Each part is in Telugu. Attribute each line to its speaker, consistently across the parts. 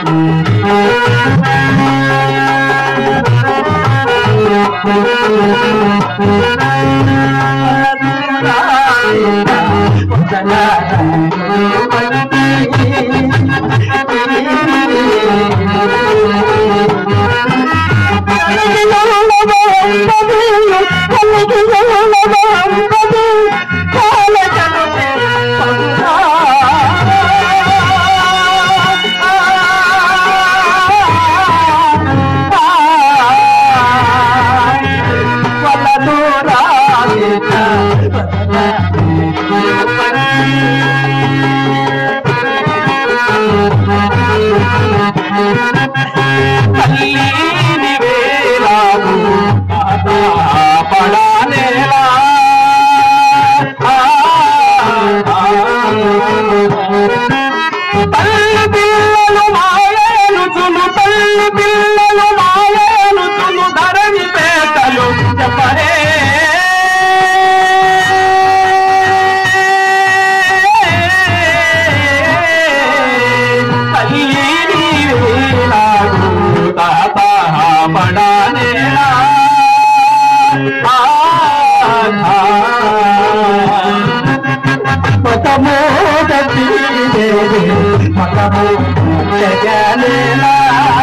Speaker 1: తల్లిని వేలాగు పడానేలా తల్లి పిల్లలు మాయేనుచును తల్లి పిల్లలు మాయేనుచును ధరణి పేటలు చెప్పరే తల్లిని వేలాగు తాత పడానేలా ఆ ఆ మతమో గతి మతమో జగనేలా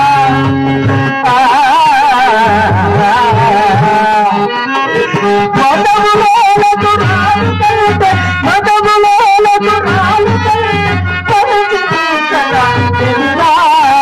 Speaker 1: మతములోనకు రాలు కలిపే మతములోనకు రాలు కలిపే పరిచి తీసగా తిరురా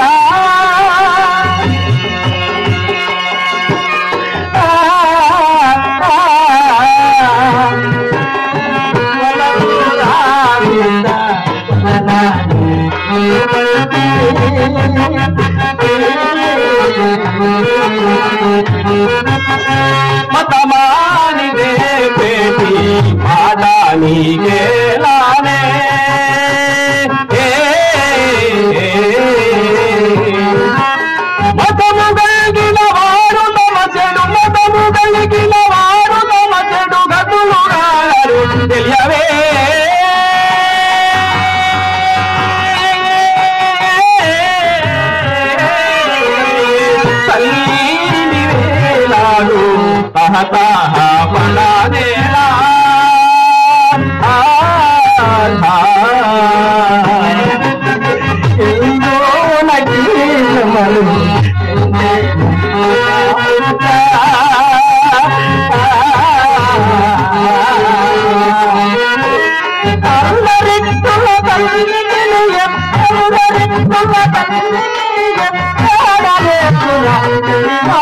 Speaker 1: మతమానిదే పేటి మాడానికేలానే మతము కలిగిన వారు తమ చెడు మతము కలిగిన వారు తమ చెడు గతులు గారు తెలియవే తల్లిని వేలాడు తహతహ పడానేలా ఆ, ఆ, ఎందో నగీనమలు అందరిక్కుల తల్లి నిలయం అందరిక్కుల తల్లి నిలయం ఆడలేకుల తెలివా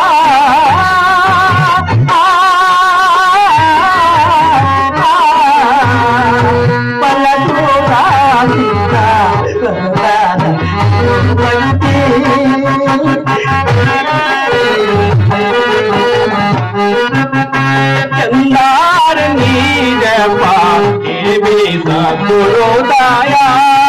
Speaker 1: చందార నీరప ఏమి సద్గురుదాయా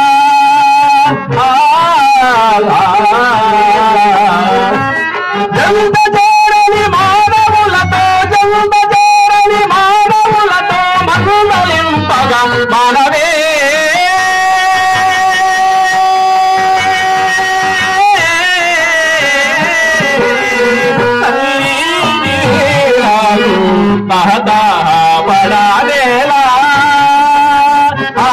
Speaker 1: జంత చేరని మానవులతో జంత చేరని మానవులతో మగుమలింపగా మానవే తహతహ పడాలేలా ఆ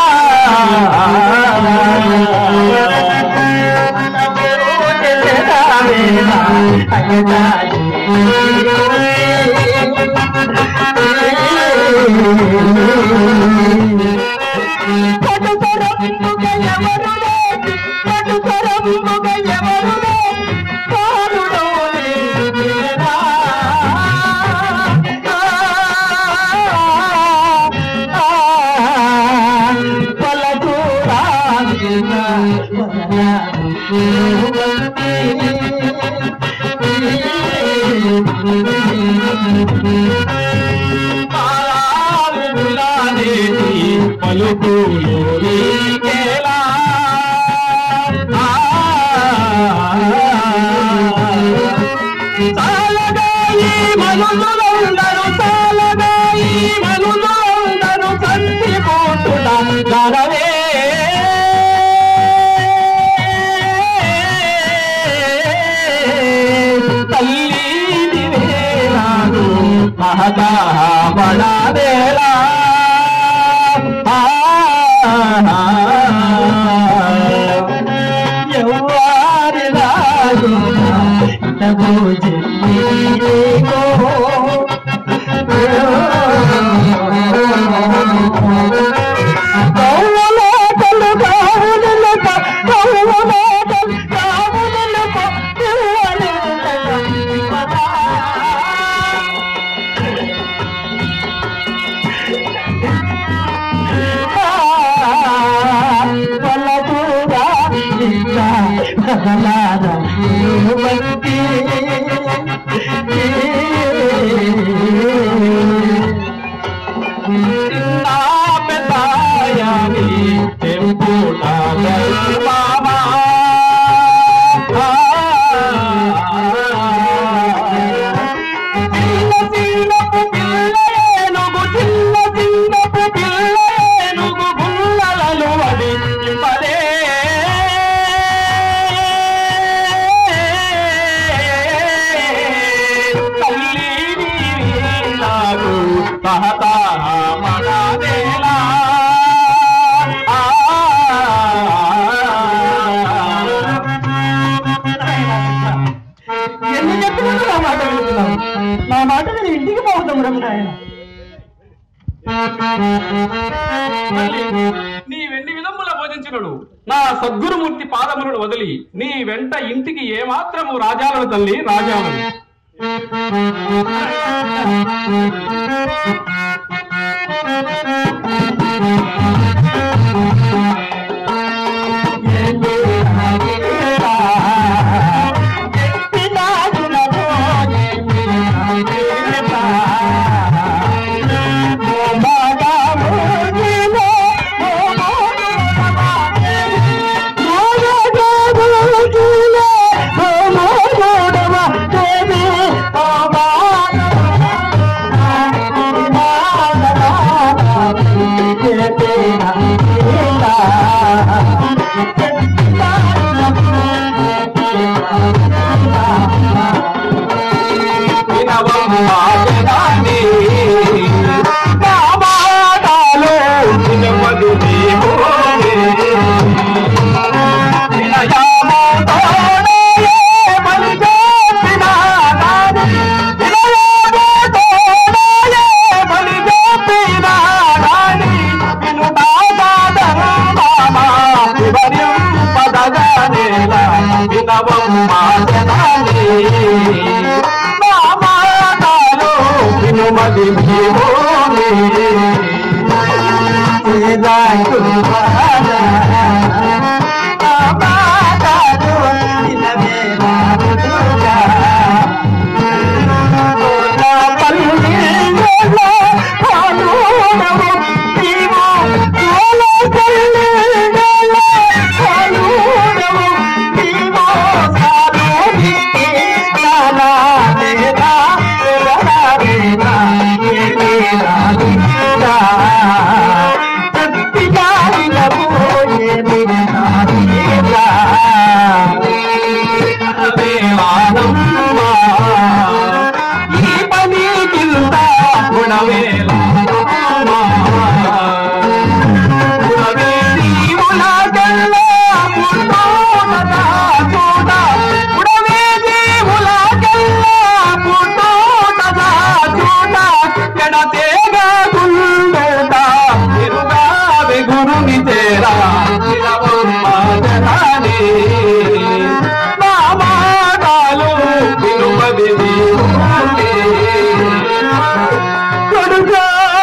Speaker 1: పలుకులు నీకేలా చాలగాయి మనుషులందరూ చాలగాయి మనుషులందరూ సంతి పోటుట గడవే कहता बड़ा बेला यौवार राजू तबो जिंदगी को కౌలలోకలు కావులక కౌలలోకలు కావులక పలకూరా ఇంకా కదలారా వంటి నా పెదాయాని తెంపుట మామా చిన్న చిన్నపు పిల్లయేనుగు చిన్న చిన్నపు పిల్లయేనుగు గుల్లలను వడి పదే తల్లి నాకు సహతా మనాదేలా ఎన్ని చెప్పినా నా మాట వింటున్నావు నా మాట నేను ఇంటికి పోతాం రమణాయన
Speaker 2: నీవెన్ని విధముల భోజించినడు నా సద్గురుమూర్తి పాదములను వదిలి నీ వెంట ఇంటికి ఏమాత్రము రాజాలను తల్లి రాజాలను వినవమ్మా జనాన్ని, నా మాటలు వినవదు నీవోనే. వినయామోతోనే బలి చెప్పినా నాని, వినయామోతోనే బలి చెప్పినా నాని, వినునా సాధనమామా, వివరింపదగనేలా, వినవమ్మా జనాన్ని, నా మాటలు వినుమది నీవోనే. ఈ పని కింద గుణవేల గురుని తేరా జనాని నా మాటలు వినుమది నీవునే. కొడుకా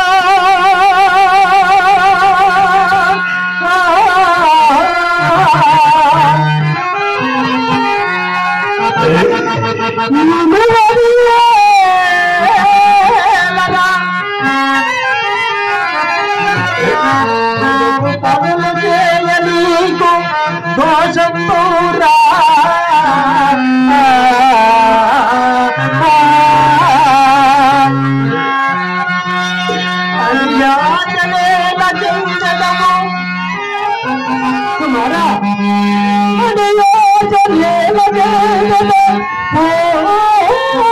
Speaker 2: దోషంతో కుమారా అడియో చెల్లెల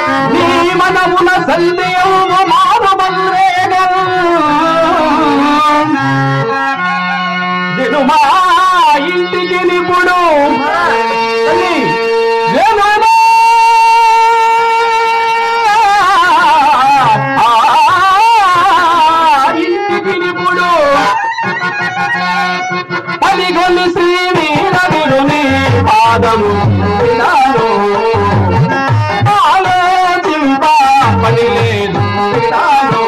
Speaker 1: నీ మనమున సందేహము మారు మల్రేగం నేను మా ఇంటికి నిపుడు తల్లి, నేను మా ఇంటికి నిపుడు పలిగొల్లి శ్రీ వీరవిరుని పాదము వినాను ఆలోచింప పని లేదు వినాను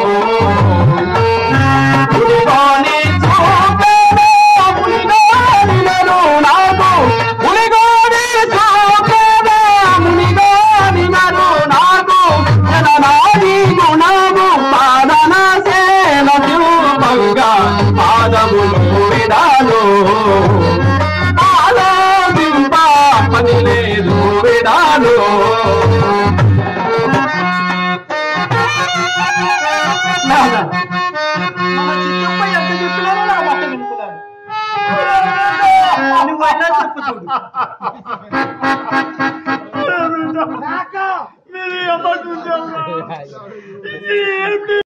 Speaker 1: పులిగోని చూపెను, పులిగోని నను నాకు. పులిగోని చూపెను, పులిగోని నను నాకు. జననాది గుణము పాదన సేన చూపంగా పాదములు విడాను ఆలోచింప పని లేదు విడాను నాన్న
Speaker 3: మన చిత్తప్ప ఎంత చెప్పినారో నా మాట వినుకున్నాడు నువ్వైనా చెప్పు చూడు మీరు అమ్మ చూసావు ఇది ఏం